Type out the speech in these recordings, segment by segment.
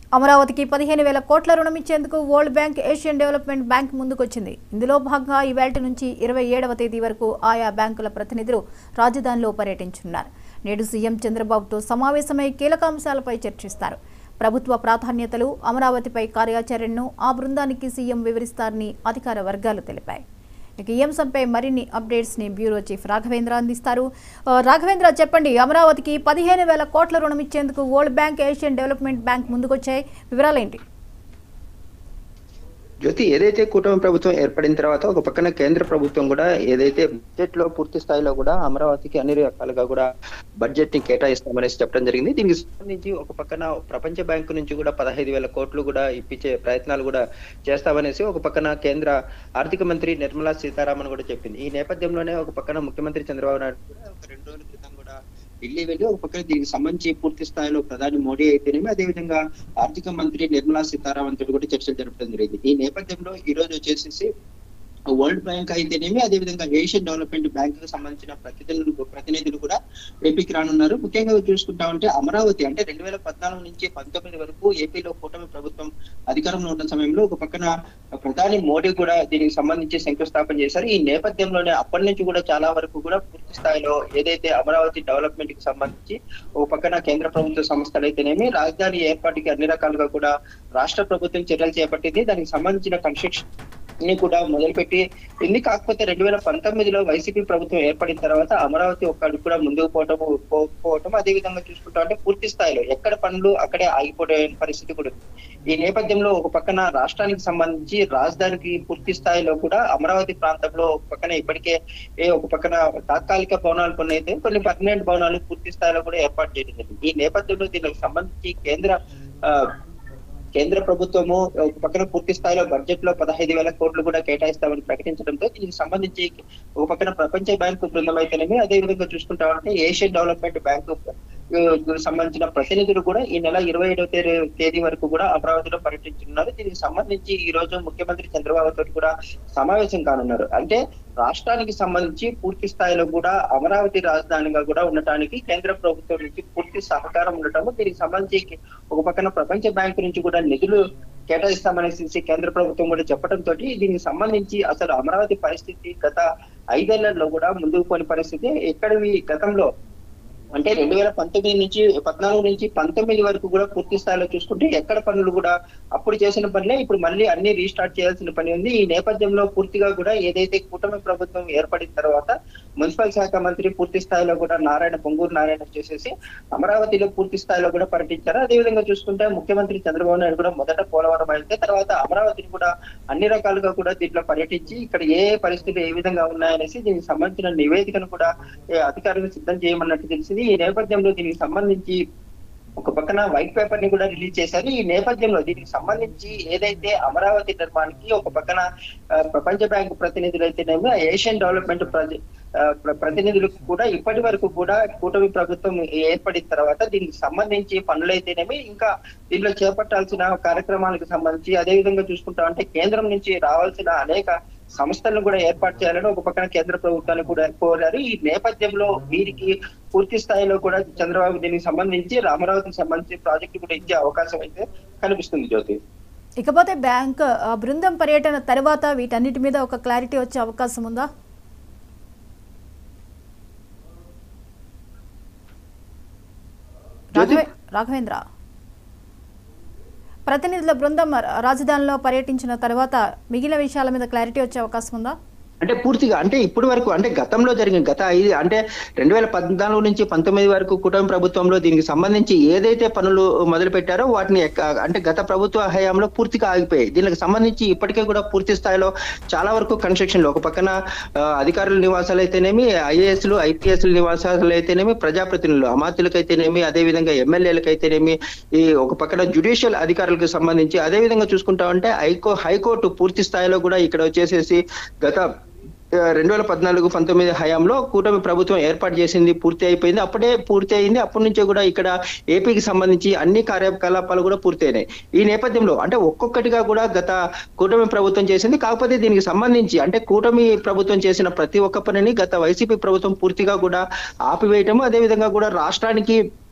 అమరావతికి పదిహేను వేల కోట్ల రుణం ఇచ్చేందుకు World Bank Asian Development Bank ముందుకొచ్చింది ఇందులో భాగంగా ఈ వేల్టి నుంచి ఇరవై ఏడవ తేదీ వరకు ఆయా బ్యాంకుల ప్రతినిధులు రాజధానిలో పర్యటించనున్నారు నేడు సీఎం చంద్రబాబుతో సమావేశమై కీలక అంశాలపై చర్చిస్తారు ప్రభుత్వ ప్రాధాన్యతలు అమరావతిపై కార్యాచరణను ఆ బృందానికి సీఎం వివరిస్తారని అధికార వర్గాలు తెలిపాయి ఇక ఈ అంశంపై మరిన్ని అప్డేట్స్ ని బ్యూరో చీఫ్ రాఘవేంద్ర అందిస్తారు ఆ, రాఘవేంద్ర చెప్పండి అమరావతికి పదిహేను వేల కోట్ల రుణం ఇచ్చేందుకు World Bank Asian Development Bank ముందుకొచ్చాయి వివరాలేంటి జ్యోతి ఏదైతే కూటమి ప్రభుత్వం ఏర్పడిన తర్వాత ఒక పక్కన కేంద్ర ప్రభుత్వం కూడా ఏదైతే బడ్జెట్ లో పూర్తి స్థాయిలో కూడా అమరావతికి అన్ని రకాలుగా కూడా బడ్జెట్ ని కేటాయిస్తామనేసి చెప్పడం జరిగింది దీనికి సంబంధించి ఒక పక్కన ప్రపంచ బ్యాంకు నుంచి కూడా పదహైదు వేల కోట్లు కూడా ఇప్పించే ప్రయత్నాలు కూడా చేస్తామనేసి ఒక పక్కన కేంద్ర ఆర్థిక మంత్రి నిర్మలా సీతారామన్ కూడా చెప్పింది ఈ నేపథ్యంలోనే ఒక పక్కన ముఖ్యమంత్రి చంద్రబాబు నాయుడు కూడా ఒక రెండు రోజుల క్రితం కూడా ఢిల్లీ వెళ్ళి ఒక పక్కన దీనికి సంబంధించి పూర్తి స్థాయిలో ప్రధాని మోడీ అయితేనేమి అదేవిధంగా ఆర్థిక మంత్రి నిర్మలా సీతారామన్ తోటి కూడా చర్చలు జరపడం జరిగింది ఈ నేపథ్యంలో ఈ రోజు వచ్చేసేసి వరల్డ్ బ్యాంక్ అయితేనేమి అదేవిధంగా ఏషియన్ డెవలప్మెంట్ బ్యాంక్ కు సంబంధించిన ప్రతినిధులు ప్రతినిధులు కూడా ఏపీకి రానున్నారు ముఖ్యంగా చూసుకుంటా ఉంటే అమరావతి అంటే రెండు వేల పద్నాలుగు నుంచి పంతొమ్మిది వరకు ఏపీలో కూటమి ప్రభుత్వం అధికారంలో ఉన్న సమయంలో ఒక పక్కన ప్రధాని మోడీ కూడా దీనికి సంబంధించి శంకుస్థాపన చేశారు ఈ నేపథ్యంలోనే అప్పటి నుంచి కూడా చాలా వరకు కూడా పూర్తి స్థాయిలో ఏదైతే అమరావతి డెవలప్మెంట్ కి సంబంధించి ఒక పక్కన కేంద్ర ప్రభుత్వ సంస్థలు అయితేనేమి రాజధాని ఏర్పాటుకి అన్ని రకాలుగా కూడా రాష్ట్ర ప్రభుత్వం చర్యలు చేపట్టింది దానికి సంబంధించిన కన్స్ట్రక్షన్ ని కూడా మొదలుపెట్టి ఇది కాకపోతే రెండు వేల పంతొమ్మిదిలో వైసీపీ ప్రభుత్వం ఏర్పడిన తర్వాత అమరావతి ఒక్క అడుగు కూడా ముందుకు పోవటం పోవటం అదే విధంగా చూసుకుంటా అంటే పూర్తి స్థాయిలో ఎక్కడ పనులు అక్కడే ఆగిపోయే పరిస్థితి కూడా ఉంది ఈ నేపథ్యంలో ఒక పక్కన రాష్ట్రానికి సంబంధించి రాజధానికి పూర్తి స్థాయిలో కూడా అమరావతి ప్రాంతంలో ఒక పక్కన ఇప్పటికే ఏ ఒక పక్కన తాత్కాలిక భవనాలు కొన్ని అయితే కొన్ని పర్మనెంట్ భవనాలు పూర్తి స్థాయిలో కూడా ఏర్పాటు చేయడం జరిగింది ఈ నేపథ్యంలో దీనికి సంబంధించి కేంద్ర ఆ, కేంద్ర ప్రభుత్వము ఒక పక్కన పూర్తి స్థాయిలో బడ్జెట్ లో పదహైదు వేల కోట్లు కూడా కేటాయిస్తామని ప్రకటించడంతో దీనికి సంబంధించి ఒక పక్కన ప్రపంచ బ్యాంకు బృందం అయితేనేమి అదే విధంగా చూసుకుంటా ఉంటే ఏషియన్ డెవలప్మెంట్ బ్యాంకు ఆ, సంబంధించిన ప్రతినిధులు కూడా ఈ నెల ఇరవై ఏడవ తేదీ తేదీ వరకు కూడా అమరావతిలో పర్యటించనున్నారు దీనికి సంబంధించి ఈ రోజు ముఖ్యమంత్రి చంద్రబాబు తోటి కూడా సమావేశం కానున్నారు అంటే రాష్ట్రానికి సంబంధించి పూర్తి స్థాయిలో కూడా అమరావతి రాజధానిగా కూడా ఉండటానికి కేంద్ర ప్రభుత్వం నుంచి పూర్తి సహకారం ఉండటము దీనికి సంబంధించి ఒక పక్కన ప్రపంచ బ్యాంకు నుంచి కూడా నిధులు కేటాయిస్తామనేసి కేంద్ర ప్రభుత్వం కూడా చెప్పడంతో దీనికి సంబంధించి అసలు అమరావతి పరిస్థితి గత ఐదేళ్లలో కూడా ముందుకు పోని పరిస్థితి ఎక్కడివి గతంలో అంటే రెండు వేల పంతొమ్మిది నుంచి పద్నాలుగు నుంచి పంతొమ్మిది వరకు కూడా పూర్తి స్థాయిలో చూసుకుంటే ఎక్కడ పనులు కూడా అప్పుడు చేసిన పనులే ఇప్పుడు మళ్ళీ అన్ని రీస్టార్ట్ చేయాల్సిన పని ఉంది ఈ నేపథ్యంలో పూర్తిగా కూడా ఏదైతే కూటమి ప్రభుత్వం ఏర్పడిన తర్వాత మున్సిపల్ శాఖ మంత్రి పూర్తి స్థాయిలో కూడా నారాయణ పొంగూరు నారాయణ చేసేసి అమరావతిలో పూర్తి స్థాయిలో కూడా పర్యటించారు అదేవిధంగా చూసుకుంటే ముఖ్యమంత్రి చంద్రబాబు నాయుడు కూడా మొదట పోలవరం అయితే తర్వాత అమరావతిని కూడా అన్ని రకాలుగా కూడా దీంట్లో పర్యటించి ఇక్కడ ఏ పరిస్థితులు ఏ విధంగా ఉన్నాయనేసి దీనికి సంబంధించిన నివేదికను కూడా ఏ, అధికారులు సిద్ధం చేయమన్నట్టు తెలిసింది ఈ నేపథ్యంలో దీనికి సంబంధించి ఒక పక్కన వైట్ పేపర్ ని కూడా రిలీజ్ చేశారు ఈ నేపథ్యంలో దీనికి సంబంధించి ఏదైతే అమరావతి నిర్మాణానికి ఒక పక్కన ఆ, ప్రపంచ బ్యాంకు ప్రతినిధులు అయితేనేమో ఏషియన్ డెవలప్మెంట్ ప్రజ- ఆ, ప్ర- ప్రతినిధులకు కూడా ఇప్పటి వరకు కూడా కూటమి ప్రభుత్వం ఏర్పడిన తర్వాత దీనికి సంబంధించి పనులైతేనేమి ఇంకా దీనిలో చేపట్టాల్సిన కార్యక్రమాలకు సంబంధించి అదే విధంగా చూసుకుంటా అంటే కేంద్రం నుంచి రావాల్సిన అనేక సంస్థలను కూడా ఏర్పాటు చేయాలని ఒక పక్కన కేంద్ర ప్రభుత్వాన్ని కూడా కోరారు ఈ నేపథ్యంలో వీరికి పూర్తి స్థాయిలో కూడా చంద్రబాబు దీనికి సంబంధించి అమరావతికి సంబంధించి ప్రాజెక్టు కూడా ఇచ్చే అవకాశం అయితే కనిపిస్తుంది జ్యోతి ఇకపోతే బ్యాంక్ ఆ, బృందం పర్యటన తర్వాత వీటన్నిటి మీద ఒక క్లారిటీ వచ్చే అవకాశం ఉందా రాఘవే రాఘవేంద్ర ప్రతినిధుల బృందం రాజధానిలో పర్యటించిన తర్వాత మిగిలిన విషయాల మీద క్లారిటీ వచ్చే అవకాశం ఉందా అంటే పూర్తిగా అంటే ఇప్పటి వరకు అంటే గతంలో జరిగిన గత ఐదు అంటే రెండు వేల పద్నాలుగు నుంచి పంతొమ్మిది వరకు కుటుంబ ప్రభుత్వంలో దీనికి సంబంధించి ఏదైతే పనులు మొదలు పెట్టారో వాటిని ఎక్క- అంటే గత ప్రభుత్వ హయాంలో పూర్తిగా ఆగిపోయాయి దీనికి సంబంధించి ఇప్పటికే కూడా పూర్తి స్థాయిలో చాలా వరకు కన్స్ట్రక్షన్లు ఒక పక్కన ఆ, అధికారుల నివాసాలు అయితేనేమి ఐఏఎస్లు ఐపీఎస్ల నివాసాలు అయితేనేమి ప్రజాప్రతినిధులు అమాత్యులకు అయితేనేమి అదే విధంగా ఎమ్మెల్యేలకు అయితేనేమి ఈ ఒక పక్కన జ్యుడిషియల్ అధికారులకు సంబంధించి అదే విధంగా చూసుకుంటా ఉంటే హైకో హైకోర్టు పూర్తి స్థాయిలో కూడా ఇక్కడ వచ్చేసేసి గత రెండు వేల పద్నాలుగు పంతొమ్మిది హయాంలో కూటమి ప్రభుత్వం ఏర్పాటు చేసింది పూర్తి అయిపోయింది అప్పుడే పూర్తి అయింది అప్పటి నుంచే కూడా ఇక్కడ ఏపీకి సంబంధించి అన్ని కార్యకలాపాలు కూడా పూర్తి అయినాయి ఈ నేపథ్యంలో అంటే ఒక్కొక్కటిగా కూడా గత కూటమి ప్రభుత్వం చేసింది కాకపోతే దీనికి సంబంధించి అంటే కూటమి ప్రభుత్వం చేసిన ప్రతి ఒక్క పనిని గత వైసీపీ ప్రభుత్వం పూర్తిగా కూడా ఆపివేయటము అదే విధంగా కూడా రాష్ట్రానికి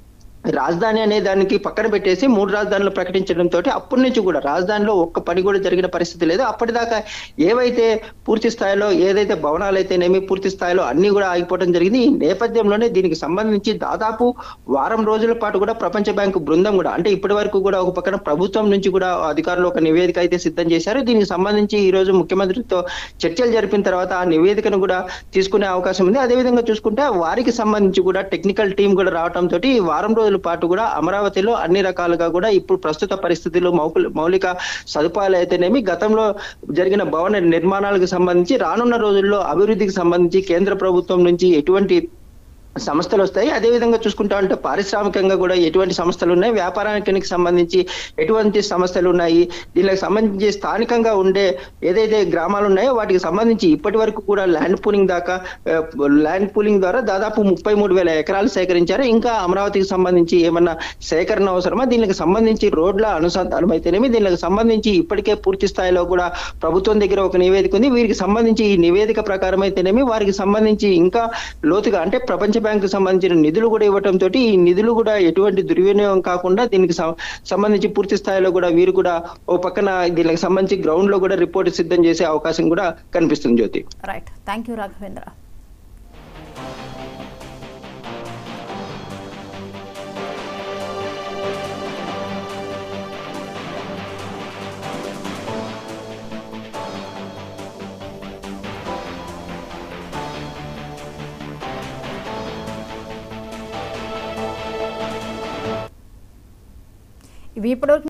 రాజధాని అనే దానికి పక్కన పెట్టేసి మూడు రాజధానులు ప్రకటించడంతో అప్పటి నుంచి కూడా రాజధానిలో ఒక్క పని కూడా జరిగిన పరిస్థితి లేదు అప్పటిదాకా ఏవైతే పూర్తి స్థాయిలో ఏదైతే భవనాలు అయితేనేమి పూర్తి స్థాయిలో అన్ని కూడా ఆగిపోవడం జరిగింది ఈ నేపథ్యంలోనే దీనికి సంబంధించి దాదాపు వారం రోజుల పాటు కూడా ప్రపంచ బ్యాంకు బృందం కూడా అంటే ఇప్పటి వరకు కూడా ఒక పక్కన ప్రభుత్వం నుంచి కూడా అధికారులు ఒక నివేదిక అయితే సిద్ధం చేశారు దీనికి సంబంధించి ఈ రోజు ముఖ్యమంత్రితో చర్చలు జరిపిన తర్వాత ఆ నివేదికను కూడా తీసుకునే అవకాశం ఉంది అదేవిధంగా చూసుకుంటే వారికి సంబంధించి కూడా టెక్నికల్ టీం కూడా రావడం తోటి ఈ వారం రోజుల పాటు కూడా అమరావతిలో అన్ని రకాలుగా కూడా ఇప్పుడు ప్రస్తుత పరిస్థితుల్లో మౌక- మౌలిక సదుపాయాలు అయితేనేమి గతంలో జరిగిన భవన నిర్మాణాలకు సంబంధించి రానున్న రోజుల్లో అభివృద్ధికి సంబంధించి కేంద్ర ప్రభుత్వం నుంచి ఎటువంటి సంస్థలు వస్తాయి అదే విధంగా చూసుకుంటా ఉంటే పారిశ్రామికంగా కూడా ఎటువంటి సంస్థలు ఉన్నాయి వ్యాపారానికి సంబంధించి ఎటువంటి సమస్యలు ఉన్నాయి దీనికి సంబంధించి స్థానికంగా ఉండే ఏదైతే గ్రామాలు ఉన్నాయో వాటికి సంబంధించి ఇప్పటి వరకు కూడా ల్యాండ్ పూలింగ్ దాకా ల్యాండ్ పూలింగ్ ద్వారా దాదాపు ముప్పై మూడు వేల ఎకరాలు సేకరించారు ఇంకా అమరావతికి సంబంధించి ఏమన్నా సేకరణ అవసరమా దీనికి సంబంధించి రోడ్ల అనుసంధానం అయితేనేమి దీనికి సంబంధించి ఇప్పటికే పూర్తి స్థాయిలో కూడా ప్రభుత్వం దగ్గర ఒక నివేదిక ఉంది వీరికి సంబంధించి ఈ నివేదిక ప్రకారం అయితేనేమి వారికి సంబంధించి ఇంకా లోతుగా అంటే ప్రపంచ బ్యాంకు సంబంధించిన నిధులు కూడా ఇవ్వటం తోటి ఈ నిధులు కూడా ఎటువంటి దుర్వినియోగం కాకుండా దీనికి సం- సంబంధించి పూర్తి స్థాయిలో కూడా వీరు కూడా ఓ పక్కన దీనికి సంబంధించి గ్రౌండ్ లో కూడా రిపోర్ట్ సిద్ధం చేసే అవకాశం కూడా కనిపిస్తుంది Jyothi right thank you Raghavendra ఇవి ఇప్పటివరకు